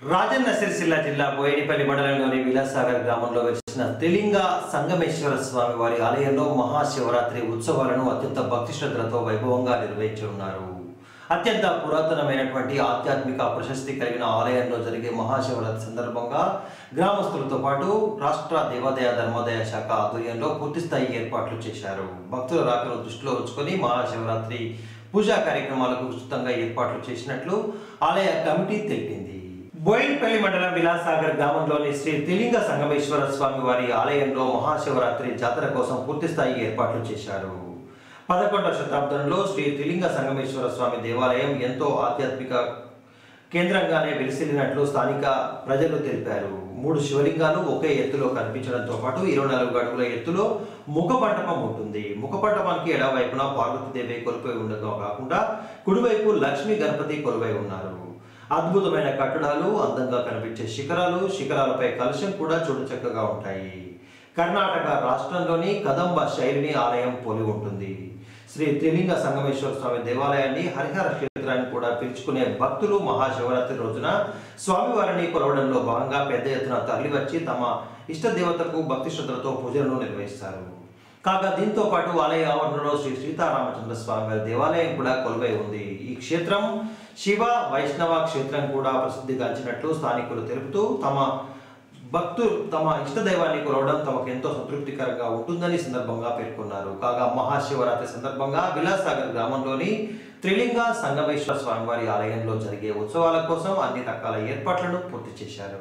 రాజన్న సిరిసిల్ల జిల్లా బోయినపల్లి మండలంలోని విలాసాగర్ గ్రామంలో వెలిసిన తెలింగ సంగమేశ్వర స్వామి వారి ఆలయంలో మహాశివరాత్రి ఉత్సవాలను అత్యంత భక్తి శ్రద్ధలతో వైభవంగా నిర్వహించనున్నారు అత్యంత పురాతనమైనటువంటి ఆధ్యాత్మిక ప్రశస్తి కలిగిన ఆలయంలో జరిగే మహాశివరాత్రి సందర్భంగా గ్రామస్తులతో పాటు రాష్ట్ర దేవాదాయ ధర్మాదాయ శాఖ ఆధ్వర్యంలో పూర్తిస్థాయి ఏర్పాట్లు చేశారు భక్తుల రాకను దృష్టిలో ఉంచుకొని మహాశివరాత్రి పూజా కార్యక్రమాలకు విస్తృతంగా ఏర్పాట్లు చేసినట్లు ఆలయ కమిటీ తెలిపింది బోయిన్పల్లి మండలం విలాసాగర్ గ్రామంలోని శ్రీ త్రిలింగ సంగమేశ్వర స్వామి వారి ఆలయంలో మహాశివరాత్రి జాతర కోసం పూర్తిస్థాయి ఏర్పాట్లు చేశారు పదకొండవ శతాబ్దంలో శ్రీ త్రిలింగ సంగమేశ్వర స్వామి దేవాలయం ఎంతో ఆధ్యాత్మిక కేంద్రంగానే వెలిసిల్లినట్లు స్థానిక ప్రజలు తెలిపారు మూడు శివలింగాలు ఒకే ఎత్తులో కనిపించడంతో పాటు ఇరవై నాలుగు అడుగుల ఎత్తులో ముఖ మంటపం ఉంటుంది ముఖ మంటపానికి ఎడవైపున పార్వతీదేవి కొలుపై ఉండగా కాకుండా కుడివైపు లక్ష్మీ గణపతి కొలువై ఉన్నారు అద్భుతమైన కట్టడాలు అందంగా కనిపించే శిఖరాలు శిఖరాలపై కలశం కూడా చూడచక్కగా ఉంటాయి కర్ణాటక రాష్ట్రంలోని కదంబ శైలిని ఆలయం పోలి ఉంటుంది శ్రీ త్రిలింగ సంగమేశ్వర స్వామి దేవాలయాన్ని హరిహర క్షేత్రాన్ని కూడా పిలుచుకునే భక్తులు మహాశివరాత్రి రోజున స్వామివారిని కొలవడంలో భాగంగా పెద్ద ఎత్తున తరలివచ్చి తమ ఇష్ట దేవతకు భక్తి శ్రద్ధలతో పూజలను నిర్వహిస్తారు కాగా దీంతో పాటు ఆలయ ఆవరణలో శ్రీ సీతారామచంద్ర స్వామి వారి దేవాలయం కూడా కొలువై ఉంది ఈ క్షేత్రం శివ వైష్ణవ క్షేత్రం కూడా ప్రసిద్ధిగాంచినట్లు స్థానికులు తెలుపుతూ తమ భక్తులు తమ ఇష్ట దైవాన్ని కొలవడం తమకు ఎంతో సంతృప్తికరంగా ఉంటుందని ఈ సందర్భంగా పేర్కొన్నారు కాగా మహాశివరాత్రి సందర్భంగా విలాసాగర్ గ్రామంలోని త్రిలింగ సంగమేశ్వర స్వామివారి ఆలయంలో జరిగే ఉత్సవాల కోసం అన్ని రకాల ఏర్పాట్లను పూర్తి చేశారు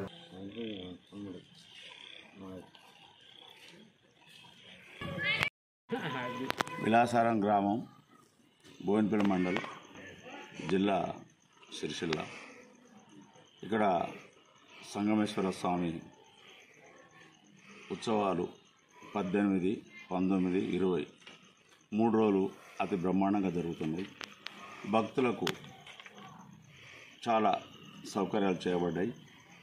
విలాసారం గ్రామం బోయినపల్లి మండలం జిల్లా సిరిసిల్ల ఇక్కడ సంగమేశ్వర స్వామి ఉత్సవాలు పద్దెనిమిది పంతొమ్మిది ఇరవై మూడు రోజులు అతి బ్రహ్మాండంగా జరుగుతున్నాయి భక్తులకు చాలా సౌకర్యాలు చేయబడ్డాయి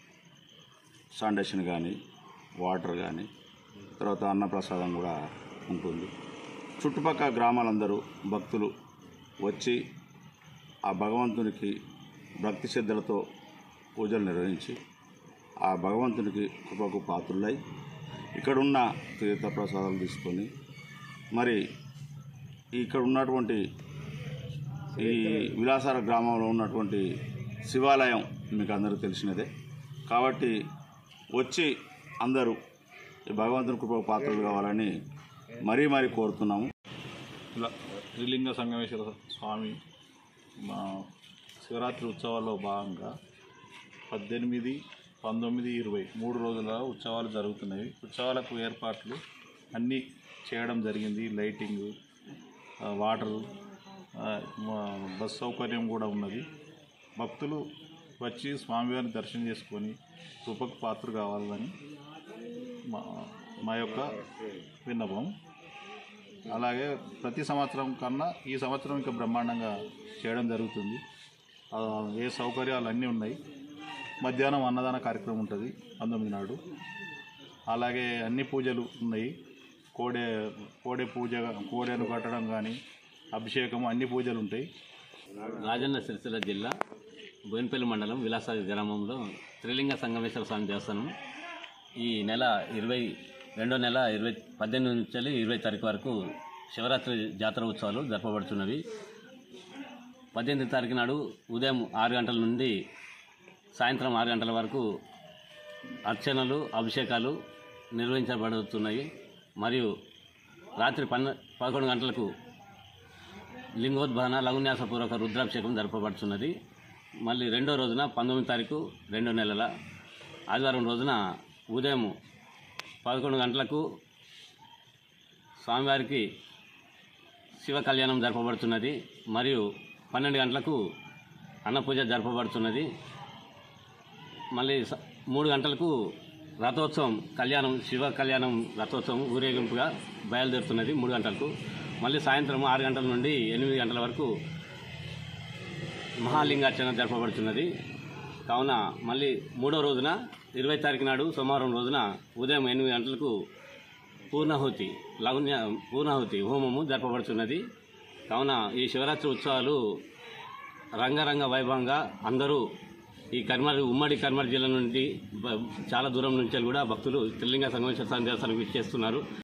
శానిటేషన్ కానీ వాటర్ కానీ తర్వాత అన్నప్రసాదం కూడా ఉంటుంది చుట్టుపక్కల గ్రామాలందరూ భక్తులు వచ్చి ఆ భగవంతునికి భక్తి శ్రద్ధలతో పూజలు నిర్వహించి ఆ భగవంతునికి కృపకు పాత్రులై ఇక్కడున్న తీర్థ ప్రసాదాలు తీసుకొని మరి ఇక్కడ ఉన్నటువంటి ఈ విలాసార గ్రామంలో ఉన్నటువంటి శివాలయం మీకు అందరికీ తెలిసినదే కాబట్టి వచ్చి అందరూ ఈ భగవంతుని కృప పాత్రలు కావాలని మరీ మరీ కోరుతున్నాము ఇలా త్రిలింగ సంగమేశ్వర స్వామి మా శివరాత్రి ఉత్సవాల్లో భాగంగా పద్దెనిమిది పంతొమ్మిది ఇరవై మూడు రోజుల ఉత్సవాలు జరుగుతున్నాయి ఉత్సవాలకు ఏర్పాట్లు అన్నీ చేయడం జరిగింది లైటింగ్ ఆ, వాటరు ఆ, మా బస్ సౌకర్యం కూడా ఉన్నది భక్తులు వచ్చి స్వామివారిని దర్శనం చేసుకొని కృపకు పాత్ర కావాలని మా మా యొక్క విన్నపం అలాగే ప్రతి సంవత్సరం కన్నా ఈ సంవత్సరం ఇంకా బ్రహ్మాండంగా చేయడం జరుగుతుంది ఆ, ఏ సౌకర్యాలు అన్నీ ఉన్నాయి మధ్యాహ్నం అన్నదాన కార్యక్రమం ఉంటుంది పంతొమ్మిది నాడు అలాగే అన్ని పూజలు ఉన్నాయి కోడే కోడే పూజ కోడెను కట్టడం కానీ అభిషేకం అన్ని పూజలు ఉంటాయి రాజన్న సిరిసిల్ల జిల్లా బోయినపల్లి మండలం విలాసాగర్ గ్రామంలో త్రిలింగ సంగమేశ్వర స్వామి దేవస్థానం ఈ నెల ఇరవై రెండో నెల ఇరవై పద్దెనిమిది నుంచి ఇరవై తారీఖు వరకు శివరాత్రి జాతర ఉత్సవాలు జరపబడుతున్నవి పద్దెనిమిది తారీఖు నాడు ఉదయం ఆరు గంటల నుండి సాయంత్రం ఆరు గంటల వరకు అర్చనలు అభిషేకాలు నిర్వహించబడుతున్నాయి మరియు రాత్రి పన్న పదకొండు గంటలకు లింగోద్భాన లఘున్యాసపూర్వక రుద్రాభిషేకం జరపబడుతున్నది మళ్ళీ రెండో రోజున పంతొమ్మిది తారీఖు రెండో నెలల ఆదివారం రోజున ఉదయం పదకొండు గంటలకు స్వామివారికి శివ కళ్యాణం జరపబడుతున్నది మరియు పన్నెండు గంటలకు అన్నపూజ జరపబడుతున్నది మళ్ళీ స- మూడు గంటలకు రథోత్సవం కళ్యాణం శివ కళ్యాణం రథోత్సవం ఊరేగింపుగా బయలుదేరుతున్నది మూడు గంటలకు మళ్ళీ సాయంత్రం ఆరు గంటల నుండి ఎనిమిది గంటల వరకు మహాలింగార్చన జరపబడుతున్నది కావున మళ్ళీ మూడో రోజున ఇరవై తారీఖు నాడు సోమవారం రోజున ఉదయం ఎనిమిది గంటలకు పూర్ణాహుతి లగున్య పూర్ణాహుతి హోమము జరపబడుతున్నది కావున ఈ శివరాత్రి ఉత్సవాలు రంగరంగ వైభవంగా అందరూ ఈ కర్మర్ ఉమ్మడి కర్మర్ జిల్లా నుండి బ- చాలా దూరం నుంచి కూడా భక్తులు త్రిలింగ సంగమేశ్వర స్వామి దేవస్థానానికి చేస్తున్నారు